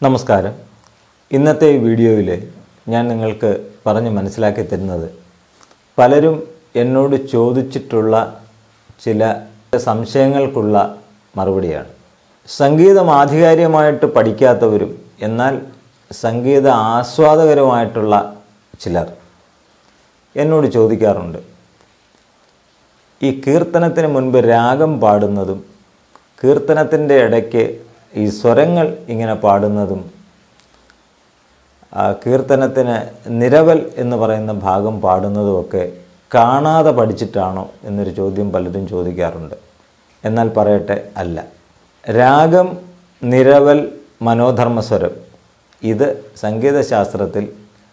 നമസ്കാരം ഇന്നത്തെ ഈ വീഡിയോയിൽ ഞാൻ നിങ്ങൾക്ക് പറഞ്ഞ് മനസ്സിലാക്കി തരുന്നത് പലരും എന്നോട് ചോദിച്ചിട്ടുള്ള ചില സംശയങ്ങൾക്കുള്ള മറുപടിയാണ് സംഗീതം ആധികാരികമായിട്ട് പഠിക്കാത്തവരും എന്നാൽ സംഗീത ആസ്വാദകരുമായിട്ടുള്ള ചിലർ എന്നോട് ചോദിക്കാറുണ്ട് ഈ കീർത്തനത്തിന് മുൻപ് രാഗം പാടുന്നതും കീർത്തനത്തിൻ്റെ ഇടയ്ക്ക് ഈ സ്വരങ്ങൾ ഇങ്ങനെ പാടുന്നതും ആ കീർത്തനത്തിന് നിരവൽ എന്ന് പറയുന്ന ഭാഗം പാടുന്നതുമൊക്കെ കാണാതെ പഠിച്ചിട്ടാണോ എന്നൊരു ചോദ്യം പലരും ചോദിക്കാറുണ്ട് എന്നാൽ പറയട്ടെ അല്ല രാഗം നിരവൽ മനോധർമ്മസ്വരം ഇത് സംഗീതശാസ്ത്രത്തിൽ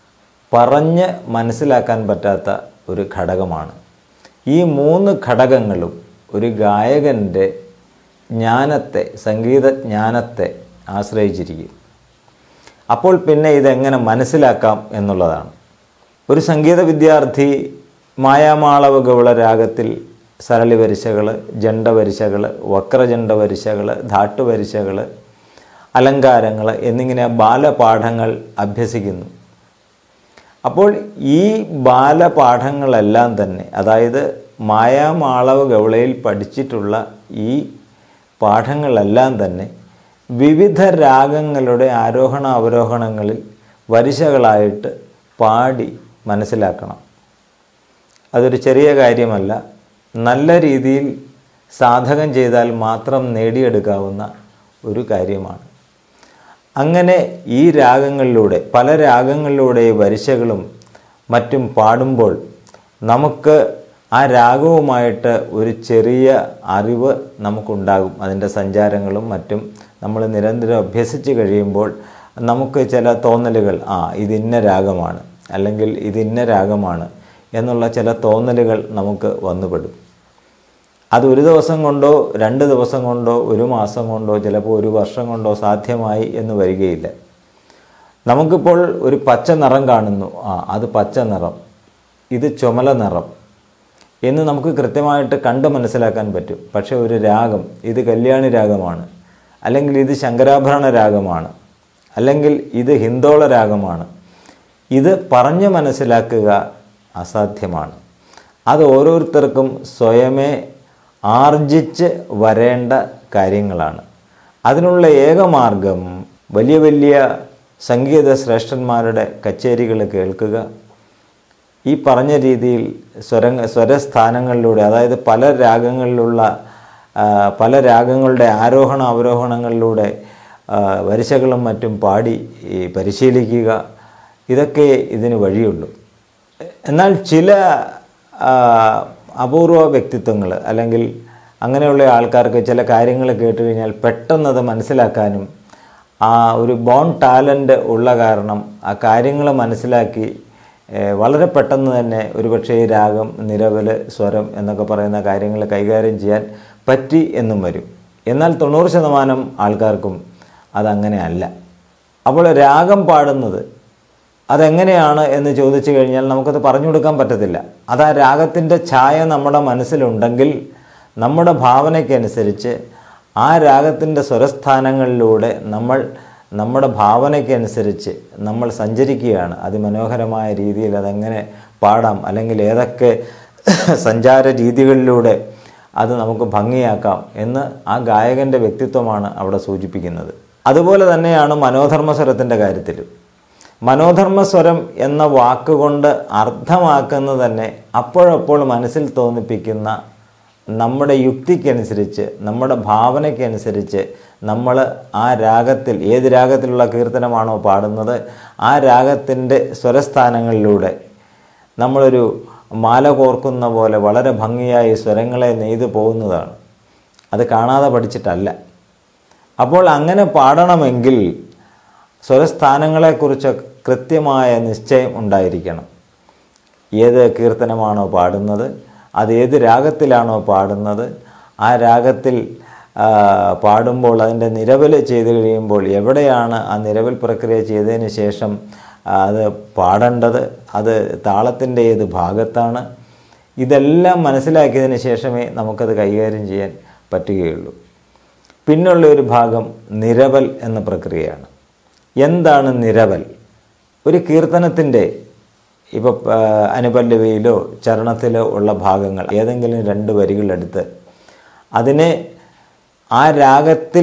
പറഞ്ഞ് മനസ്സിലാക്കാൻ പറ്റാത്ത ഒരു ഘടകമാണ് ഈ മൂന്ന് ഘടകങ്ങളും ഒരു ഗായകൻ്റെ ജ്ഞാനത്തെ സംഗീത ജ്ഞാനത്തെ ആശ്രയിച്ചിരിക്കും അപ്പോൾ പിന്നെ ഇതെങ്ങനെ മനസ്സിലാക്കാം എന്നുള്ളതാണ് ഒരു സംഗീത വിദ്യാർത്ഥി മായാമാളവ ഗൗള രാഗത്തിൽ സരളി വരിശകൾ ജണ്ട വരിശകൾ വക്രജണ്ട വരിശകൾ ധാട്ടുവരിശകൾ അലങ്കാരങ്ങൾ എന്നിങ്ങനെ ബാലപാഠങ്ങൾ അഭ്യസിക്കുന്നു അപ്പോൾ ഈ ബാലപാഠങ്ങളെല്ലാം തന്നെ അതായത് മായാമാളവ് ഗൗളയിൽ പഠിച്ചിട്ടുള്ള ഈ പാഠങ്ങളെല്ലാം തന്നെ വിവിധ രാഗങ്ങളുടെ ആരോഹണ അവരോഹണങ്ങളിൽ വരിശകളായിട്ട് പാടി മനസ്സിലാക്കണം അതൊരു ചെറിയ കാര്യമല്ല നല്ല രീതിയിൽ സാധകം ചെയ്താൽ മാത്രം നേടിയെടുക്കാവുന്ന ഒരു കാര്യമാണ് അങ്ങനെ ഈ രാഗങ്ങളിലൂടെ പല രാഗങ്ങളിലൂടെ വരിശകളും മറ്റും പാടുമ്പോൾ നമുക്ക് ആ രാഗവുമായിട്ട് ഒരു ചെറിയ അറിവ് നമുക്കുണ്ടാകും അതിൻ്റെ സഞ്ചാരങ്ങളും മറ്റും നമ്മൾ നിരന്തരം അഭ്യസിച്ച് കഴിയുമ്പോൾ നമുക്ക് ചില തോന്നലുകൾ ആ ഇത് ഇന്ന രാഗമാണ് അല്ലെങ്കിൽ ഇത് ഇന്ന രാഗമാണ് എന്നുള്ള ചില തോന്നലുകൾ നമുക്ക് വന്നുപെടും അത് ഒരു ദിവസം കൊണ്ടോ രണ്ട് ദിവസം കൊണ്ടോ ഒരു മാസം കൊണ്ടോ ചിലപ്പോൾ ഒരു വർഷം കൊണ്ടോ സാധ്യമായി എന്ന് വരികയില്ല നമുക്കിപ്പോൾ ഒരു പച്ച നിറം കാണുന്നു ആ അത് പച്ച നിറം ഇത് ചുമല നിറം എന്ന് നമുക്ക് കൃത്യമായിട്ട് കണ്ട് മനസ്സിലാക്കാൻ പറ്റും പക്ഷേ ഒരു രാഗം ഇത് കല്യാണി രാഗമാണ് അല്ലെങ്കിൽ ഇത് ശങ്കരാഭരണ രാഗമാണ് അല്ലെങ്കിൽ ഇത് ഹിന്ദോള രാഗമാണ് ഇത് പറഞ്ഞ് മനസ്സിലാക്കുക അസാധ്യമാണ് അത് ഓരോരുത്തർക്കും സ്വയമേ ആർജിച്ച് വരേണ്ട കാര്യങ്ങളാണ് അതിനുള്ള ഏകമാർഗം വലിയ വലിയ സംഗീത ശ്രേഷ്ഠന്മാരുടെ കച്ചേരികൾ കേൾക്കുക ഈ പറഞ്ഞ രീതിയിൽ സ്വര സ്വരസ്ഥാനങ്ങളിലൂടെ അതായത് പല രാഗങ്ങളിലുള്ള ആ, പല രാഗങ്ങളുടെ ആരോഹണ അവരോഹണങ്ങളിലൂടെ ആ, വരിശകളും മറ്റും പാടി ഈ പരിശീലിക്കുക ഇതൊക്കെ ഇതിന് വഴിയുള്ളൂ എന്നാൽ ചില ആ, അപൂർവ വ്യക്തിത്വങ്ങൾ അല്ലെങ്കിൽ അങ്ങനെയുള്ള ആൾക്കാർക്ക് ചില കാര്യങ്ങൾ കേട്ട് കഴിഞ്ഞാൽ പെട്ടെന്ന് അത് മനസ്സിലാക്കാനും ആ ഒരു ബോൺ ടാലൻ്റ് ഉള്ള കാരണം ആ കാര്യങ്ങൾ മനസ്സിലാക്കി ഏഹ്, വളരെ പെട്ടെന്ന് തന്നെ ഒരുപക്ഷേ ഈ രാഗം നിരവൽ സ്വരം എന്നൊക്കെ പറയുന്ന കാര്യങ്ങൾ കൈകാര്യം ചെയ്യാൻ പറ്റി എന്നും വരും എന്നാൽ തൊണ്ണൂറ് ശതമാനം ആൾക്കാർക്കും അതങ്ങനെ അല്ല അപ്പോൾ രാഗം പാടുന്നത് അതെങ്ങനെയാണ് എന്ന് ചോദിച്ചു കഴിഞ്ഞാൽ നമുക്കത് പറഞ്ഞു കൊടുക്കാൻ പറ്റത്തില്ല അത് ആ രാഗത്തിൻ്റെ ഛായ നമ്മുടെ മനസ്സിലുണ്ടെങ്കിൽ നമ്മുടെ ഭാവനയ്ക്കനുസരിച്ച് ആ രാഗത്തിൻ്റെ സ്വരസ്ഥാനങ്ങളിലൂടെ നമ്മൾ നമ്മുടെ ഭാവനയ്ക്കനുസരിച്ച് നമ്മൾ സഞ്ചരിക്കുകയാണ് അതിമനോഹരമായ രീതിയിൽ അതെങ്ങനെ പാടാം അല്ലെങ്കിൽ ഏതൊക്കെ സഞ്ചാര രീതികളിലൂടെ അത് നമുക്ക് ഭംഗിയാക്കാം എന്ന് ആ ഗായകൻ്റെ വ്യക്തിത്വമാണ് അവിടെ സൂചിപ്പിക്കുന്നത് അതുപോലെ തന്നെയാണ് മനോധർമ്മസ്വരത്തിൻ്റെ കാര്യത്തിലും മനോധർമ്മസ്വരം എന്ന വാക്കുകൊണ്ട് അർത്ഥമാക്കുന്നത് തന്നെ അപ്പോഴപ്പോൾ മനസ്സിൽ തോന്നിപ്പിക്കുന്ന നമ്മുടെ യുക്തിക്കനുസരിച്ച് നമ്മുടെ ഭാവനയ്ക്കനുസരിച്ച് നമ്മൾ ആ രാഗത്തിൽ ഏത് രാഗത്തിലുള്ള കീർത്തനമാണോ പാടുന്നത് ആ രാഗത്തിൻ്റെ സ്വരസ്ഥാനങ്ങളിലൂടെ നമ്മളൊരു മാല കോർക്കുന്ന പോലെ വളരെ ഭംഗിയായി സ്വരങ്ങളെ നെയ്തു പോകുന്നതാണ് അത് കാണാതെ പഠിച്ചിട്ടല്ല അപ്പോൾ അങ്ങനെ പാടണമെങ്കിൽ സ്വരസ്ഥാനങ്ങളെക്കുറിച്ച് കൃത്യമായ നിശ്ചയം ഉണ്ടായിരിക്കണം ഏത് കീർത്തനമാണോ പാടുന്നത് അത് ഏത് രാഗത്തിലാണോ പാടുന്നത് ആ രാഗത്തിൽ ആ, പാടുമ്പോൾ അതിൻ്റെ നിരവൽ ചെയ്ത് കഴിയുമ്പോൾ എവിടെയാണ് ആ നിരവൽ പ്രക്രിയ ചെയ്തതിന് ശേഷം ആ, അത് പാടേണ്ടത് അത് താളത്തിൻ്റെ ഏത് ഭാഗത്താണ് ഇതെല്ലാം മനസ്സിലാക്കിയതിന് ശേഷമേ നമുക്കത് കൈകാര്യം ചെയ്യാൻ പറ്റുകയുള്ളൂ പിന്നുള്ള ഒരു ഭാഗം നിരവൽ എന്ന പ്രക്രിയയാണ് എന്താണ് നിരവൽ ഒരു കീർത്തനത്തിൻ്റെ ഇപ്പോൾ അനുപല്ലവിയിലോ ചരണത്തിലോ ഉള്ള ഭാഗങ്ങൾ ഏതെങ്കിലും രണ്ട് വരികളെടുത്ത് അതിനെ ആ രാഗത്തിൽ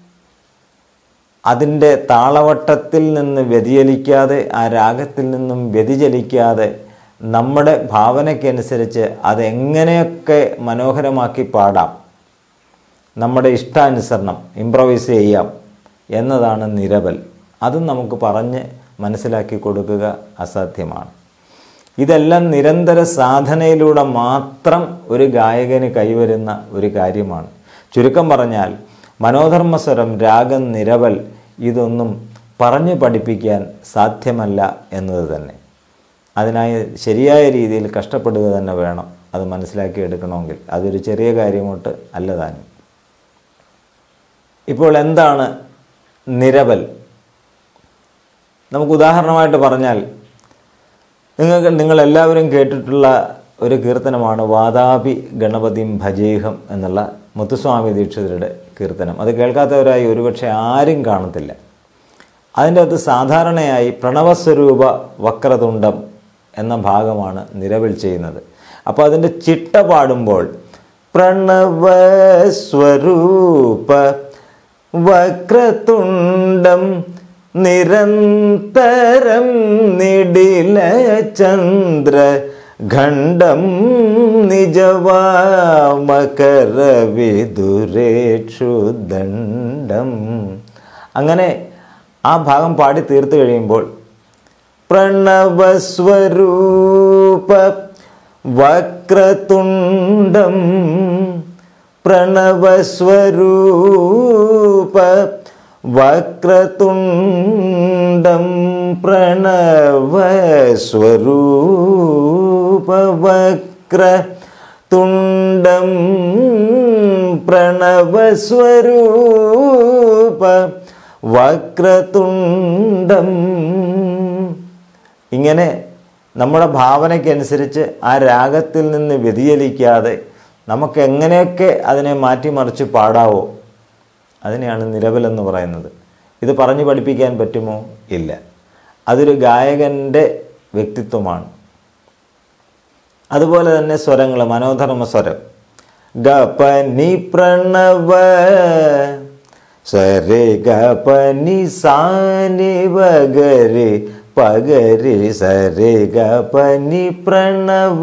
അതിൻ്റെ താളവട്ടത്തിൽ നിന്ന് വ്യതിചലിക്കാതെ ആ രാഗത്തിൽ നിന്നും വ്യതിചലിക്കാതെ നമ്മുടെ ഭാവനയ്ക്കനുസരിച്ച് അതെങ്ങനെയൊക്കെ മനോഹരമാക്കി പാടാം നമ്മുടെ ഇഷ്ടാനുസരണം ഇമ്പ്രവൈസ് ചെയ്യാം എന്നതാണ് നിരവൽ അതും നമുക്ക് പറഞ്ഞ് മനസ്സിലാക്കി കൊടുക്കുക അസാധ്യമാണ് ഇതെല്ലാം നിരന്തര സാധനയിലൂടെ മാത്രം ഒരു ഗായകന് കൈവരുന്ന ഒരു കാര്യമാണ് ചുരുക്കം പറഞ്ഞാൽ മനോധർമ്മസ്വരം രാഗം നിരവൽ ഇതൊന്നും പറഞ്ഞു പഠിപ്പിക്കാൻ സാധ്യമല്ല എന്നത് തന്നെ അതിനായി ശരിയായ രീതിയിൽ കഷ്ടപ്പെടുക തന്നെ വേണം അത് മനസ്സിലാക്കി എടുക്കണമെങ്കിൽ അതൊരു ചെറിയ കാര്യമൊട്ട് അല്ലതാനും ഇപ്പോൾ എന്താണ് നിരവൽ നമുക്ക് ഉദാഹരണമായിട്ട് പറഞ്ഞാൽ നിങ്ങൾക്ക് നിങ്ങളെല്ലാവരും കേട്ടിട്ടുള്ള ഒരു കീർത്തനമാണ് വാതാപി ഗണപതിം ഭജേഹം എന്നുള്ള മുത്തുസ്വാമി ദീക്ഷിതരുടെ കീർത്തനം അത് കേൾക്കാത്തവരായി ഒരുപക്ഷെ ആരും കാണത്തില്ല അതിൻ്റെ അകത്ത് സാധാരണയായി പ്രണവസ്വരൂപ വക്രതുണ്ടം എന്ന ഭാഗമാണ് നിലവിൽ ചെയ്യുന്നത് അപ്പോൾ അതിൻ്റെ ചിട്ട പാടുമ്പോൾ പ്രണവസ്വരൂപ വക്രതുണ്ടം നിരന്തരം നിടില ചന്ദ്ര ഖണ്ഡം നിജവാമകരവിദുരേക്ഷു ദണ്ഡം അങ്ങനെ ആ ഭാഗം പാടി തീർത്തു കഴിയുമ്പോൾ പ്രണവസ്വരൂപ വക്രതുണ്ടം പ്രണവസ്വരൂപ വക്രതുണ്ടം പ്രണവസ്വരൂപ വക്രതുണ്ടം പ്രണവസ്വരൂപ വക്രതുണ്ടം ഇങ്ങനെ നമ്മുടെ ഭാവനയ്ക്കനുസരിച്ച് ആ രാഗത്തിൽ നിന്ന് വ്യതിചലിക്കാതെ നമുക്ക് എങ്ങനെയൊക്കെ അതിനെ മാറ്റിമറിച്ച് പാടാവോ അതിനെയാണ് നിലവിലെന്ന് പറയുന്നത് ഇത് പറഞ്ഞു പഠിപ്പിക്കാൻ പറ്റുമോ ഇല്ല അതൊരു ഗായകൻ്റെ വ്യക്തിത്വമാണ് അതുപോലെ തന്നെ സ്വരങ്ങൾ മനോധർമ്മ സ്വരം ഗ പ നി പ്രണവ സരെ ഗ പ നി സാനി വഗരി പഗരി സരെ ഗ പ നി പ്രണവ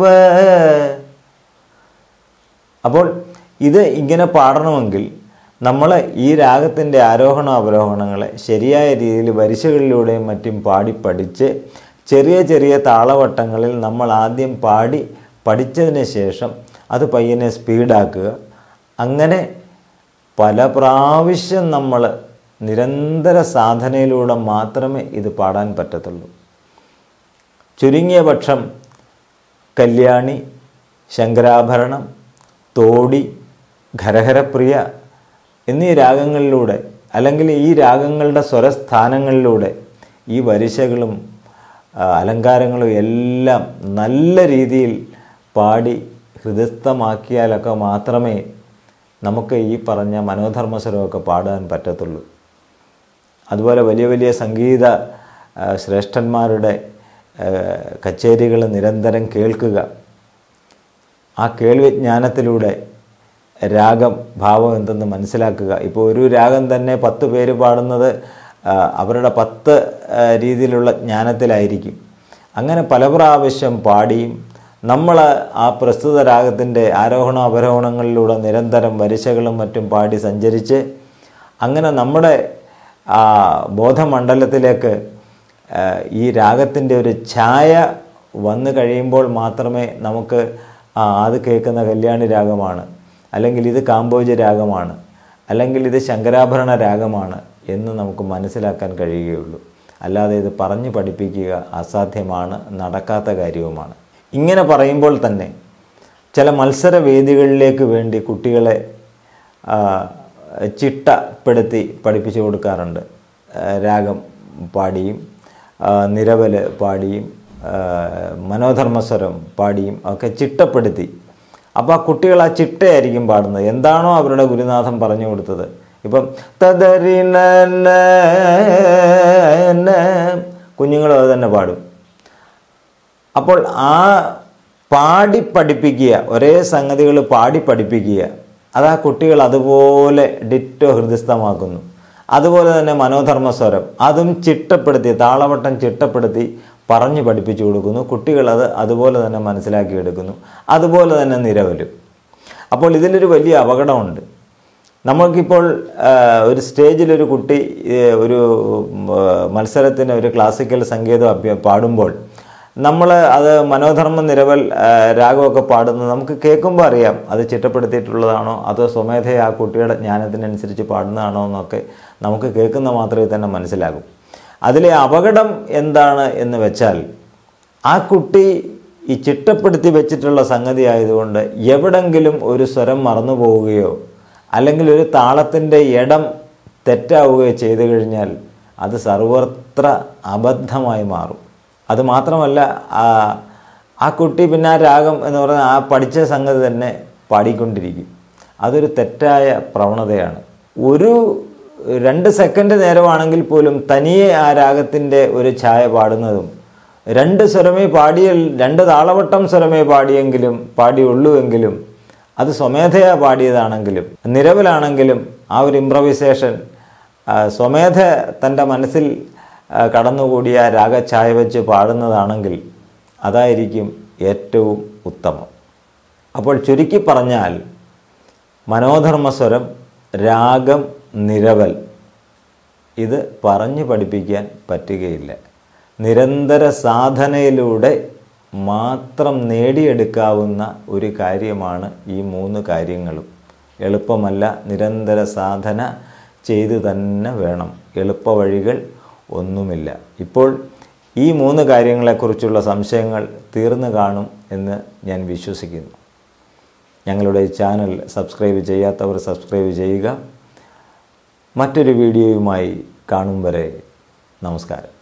അപ്പോൾ ഇത് ഇങ്ങനെ പാടണമെങ്കിൽ നമ്മൾ ഈ രാഗത്തിൻ്റെ ആരോഹണ അവരോഹണങ്ങളെ ശരിയായ രീതിയിൽ വരിശകളിലൂടെയും മറ്റും പാടി പഠിച്ച് ചെറിയ ചെറിയ താളവട്ടങ്ങളിൽ നമ്മൾ ആദ്യം പാടി പഠിച്ചതിന് ശേഷം അത് പയ്യനെ സ്പീഡാക്കുക അങ്ങനെ പല പ്രാവശ്യം നമ്മൾ നിരന്തര സാധനയിലൂടെ മാത്രമേ ഇത് പാടാൻ പറ്റത്തുള്ളൂ ചുരുങ്ങിയ പക്ഷം കല്യാണി ശങ്കരാഭരണം തോടി ഖരഹരപ്രിയ എന്നീ രാഗങ്ങളിലൂടെ അല്ലെങ്കിൽ ഈ രാഗങ്ങളുടെ സ്വരസ്ഥാനങ്ങളിലൂടെ ഈ വരിശകളും ആ, അലങ്കാരങ്ങളും എല്ലാം നല്ല രീതിയിൽ പാടി ഹൃദയസ്ഥമാക്കിയാലൊക്കെ മാത്രമേ നമുക്ക് ഈ പറഞ്ഞ മനോധർമ്മസ്വരമൊക്കെ പാടാൻ പറ്റത്തുള്ളൂ അതുപോലെ വലിയ വലിയ സംഗീത ആ, ശ്രേഷ്ഠന്മാരുടെ കച്ചേരികൾ നിരന്തരം കേൾക്കുക ആ കേൾവിജ്ഞാനത്തിലൂടെ രാഗം ഭാവം എന്തെന്ന് മനസ്സിലാക്കുക ഇപ്പോൾ ഒരു രാഗം തന്നെ പത്ത് പേര് പാടുന്നത് ആ, അവരുടെ പത്ത് ആ, രീതിയിലുള്ള ജ്ഞാനത്തിലായിരിക്കും അങ്ങനെ പല പ്രാവശ്യം പാടിയും നമ്മൾ ആ പ്രസ്തുത രാഗത്തിൻ്റെ ആരോഹണ അവരോഹണങ്ങളിലൂടെ നിരന്തരം വരിശകളും മറ്റും പാടി സഞ്ചരിച്ച് അങ്ങനെ നമ്മുടെ ആ ബോധമണ്ഡലത്തിലേക്ക് ആ, ഈ രാഗത്തിൻ്റെ ഒരു ഛായ വന്നു കഴിയുമ്പോൾ മാത്രമേ നമുക്ക് ആ അത് കേൾക്കുന്ന കല്യാണി രാഗമാണ് അല്ലെങ്കിൽ ഇത് കാമ്പോജ രാഗമാണ് അല്ലെങ്കിൽ ഇത് ശങ്കരാഭരണ രാഗമാണ് എന്ന് നമുക്ക് മനസ്സിലാക്കാൻ കഴിയുകയുള്ളൂ അല്ലാതെ ഇത് പറഞ്ഞു പഠിപ്പിക്കുക അസാധ്യമാണ് നടക്കാത്ത കാര്യവുമാണ് ഇങ്ങനെ പറയുമ്പോൾ തന്നെ ചില മത്സരവേദികളിലേക്ക് വേണ്ടി കുട്ടികളെ ആ, ചിട്ടപ്പെടുത്തി പഠിപ്പിച്ചു കൊടുക്കാറുണ്ട് ആ, രാഗം പാടിയും ആ, നിരവല് പാടിയും ആ, മനോധർമ്മസ്വരം പാടിയും ഒക്കെ ചിട്ടപ്പെടുത്തി അപ്പോൾ ആ കുട്ടികൾ ആ ചിട്ടയായിരിക്കും പാടുന്നത് എന്താണോ അവരുടെ ഗുരുനാഥൻ പറഞ്ഞു കൊടുത്തത് ഇപ്പം തദരിന കുഞ്ഞുങ്ങളും അത് തന്നെ പാടും അപ്പോൾ ആ പാടി പഠിപ്പിക്കുക ഒരേ സംഗതികൾ പാടി പഠിപ്പിക്കുക അത് ആ കുട്ടികൾ അതുപോലെ ഡിറ്റോ ഹൃദയസ്ഥമാക്കുന്നു അതുപോലെ തന്നെ മനോധർമ്മ സ്വരം അതും ചിട്ടപ്പെടുത്തി താളവട്ടം ചിട്ടപ്പെടുത്തി പറഞ്ഞു പഠിപ്പിച്ചു കൊടുക്കുന്നു കുട്ടികളത് അതുപോലെ തന്നെ മനസ്സിലാക്കിയെടുക്കുന്നു അതുപോലെ തന്നെ നിരവലും അപ്പോൾ ഇതിലൊരു വലിയ അപകടമുണ്ട് നമ്മൾക്കിപ്പോൾ ആ, ഒരു സ്റ്റേജിലൊരു കുട്ടി ഏ, ഒരു ഉം, ആ, മത്സരത്തിന് ഒരു ക്ലാസിക്കൽ സംഗീതം അഭ്യ- പാടുമ്പോൾ നമ്മൾ അത് മനോധർമ്മ നിരവൽ ആ, രാഗമൊക്കെ പാടുന്നത് നമുക്ക് കേൾക്കുമ്പോൾ അറിയാം അത് ചിട്ടപ്പെടുത്തിയിട്ടുള്ളതാണോ അതോ സ്വമേധയ ആ കുട്ടിയുടെ ജ്ഞാനത്തിനനുസരിച്ച് പാടുന്നതാണോ എന്നൊക്കെ നമുക്ക് കേൾക്കുന്ന മാത്രമേ തന്നെ മനസ്സിലാകൂ അതിലെ അപകടം എന്താണ് എന്ന് വെച്ചാൽ ആ കുട്ടി ഈ ചിട്ടപ്പെടുത്തി വെച്ചിട്ടുള്ള സംഗതി ആയതുകൊണ്ട് എവിടെങ്കിലും ഒരു സ്വരം മറന്നു പോവുകയോ അല്ലെങ്കിൽ ഒരു താളത്തിൻ്റെ ഇടം തെറ്റാവുകയോ ചെയ്തു കഴിഞ്ഞാൽ അത് സർവത്ര അബദ്ധമായി മാറും അത് മാത്രമല്ല ആ ആ കുട്ടി പിന്നെ ആ രാഗം എന്ന് പറഞ്ഞാൽ ആ പഠിച്ച സംഗതി തന്നെ പാടിക്കൊണ്ടിരിക്കും അതൊരു തെറ്റായ പ്രവണതയാണ് ഒരു രണ്ട് സെക്കൻഡ് നേരമാണെങ്കിൽ പോലും തനിയെ ആ രാഗത്തിൻ്റെ ഒരു ഛായ പാടുന്നതും രണ്ട് സ്വരമേ പാടിയ രണ്ട് താളവട്ടം സ്വരമേ പാടിയെങ്കിലും പാടിയുള്ളൂവെങ്കിലും അത് സ്വമേധയാ പാടിയതാണെങ്കിലും നിരവലാണെങ്കിലും ആ ഒരു ഇംപ്രവൈസേഷൻ സ്വമേധ തൻ്റെ മനസ്സിൽ ആ, കടന്നുകൂടിയ രാഗഛായ വെച്ച് പാടുന്നതാണെങ്കിൽ അതായിരിക്കും ഏറ്റവും ഉത്തമം അപ്പോൾ ചുരുക്കി പറഞ്ഞാൽ മനോധർമ്മസ്വരം രാഗം നിരവൽ ഇത് പറഞ്ഞു പഠിപ്പിക്കാൻ പറ്റുകയില്ല നിരന്തര സാധനയിലൂടെ മാത്രം നേടിയെടുക്കാവുന്ന ഒരു കാര്യമാണ് ഈ മൂന്ന് കാര്യങ്ങളും എളുപ്പമല്ല നിരന്തര സാധന ചെയ്തു തന്നെ വേണം എളുപ്പവഴികൾ ഒന്നുമില്ല ഇപ്പോൾ ഈ മൂന്ന് കാര്യങ്ങളെക്കുറിച്ചുള്ള സംശയങ്ങൾ തീർന്നു കാണും എന്ന് ഞാൻ വിശ്വസിക്കുന്നു ഞങ്ങളുടെ ഈ ചാനൽ സബ്സ്ക്രൈബ് ചെയ്യാത്തവർ സബ്സ്ക്രൈബ് ചെയ്യുക മറ്റൊരു വീഡിയോയുമായി കാണും വരെ നമസ്കാരം